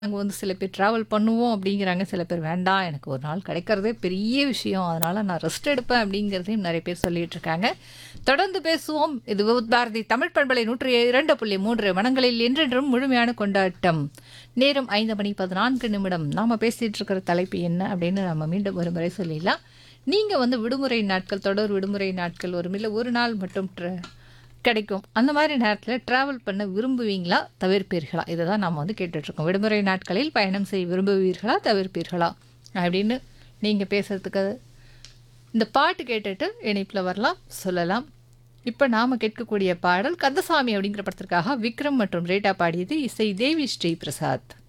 அங்க வந்து சில பேர் ட்ராவல் பண்ணுவோம் அப்படிங்கிறாங்க. சில பேர் வேண்டாம் எனக்கு ஒரு நாள் கிடைக்கிறதே பெரிய விஷயம். அதனால நான் ரெஸ்ட் எடுப்பேன் அப்படிங்கிறதையும் நெறைய பேர் சொல்லிட்டு இருக்காங்க. தொடர்ந்து பேசுவோம். இது விவித் பாரதி தமிழ் பண்பலை 102.3 மனங்களில் என்றென்றும் முழுமையான கொண்டாட்டம். நேரம் 5 மணி 14 நிமிடம். நாம பேசிட்டு இருக்கிற தலைப்பு என்ன அப்படின்னு நம்ம மீண்டும் ஒரு முறை சொல்லிடலாம். நீங்க வந்து விடுமுறை நாட்கள், தொடர் விடுமுறை நாட்கள் வரும். இல்ல ஒரு நாள் மட்டும் ட்ர கிடைக்கும். அந்த மாரி நேரத்தில டிராவல் பண்ண விரும்புவீங்களா? தவிர்ப்பீர்களா? இத தான் நாம வந்து கேட்டுட்ருக்கோம். விடுமுறை நாட்களில் பயணம் செய்ய விரும்புவீர்களா? தவிர்ப்பீர்களா? அப்படின்னு நீங்க பேசுறதுக்கு இந்த பாட்டு கேட்டுட்டு இணைப்பில வரலாம், சொல்லலாம். இப்ப நாம கேட்கக்கூடிய பாடல் கந்தசாமி அப்படிங்கிற படத்திற்காக விக்ரம் மற்றும் ரேட்டா பாடியது. இசை தேவி ஸ்ரீ பிரசாத்.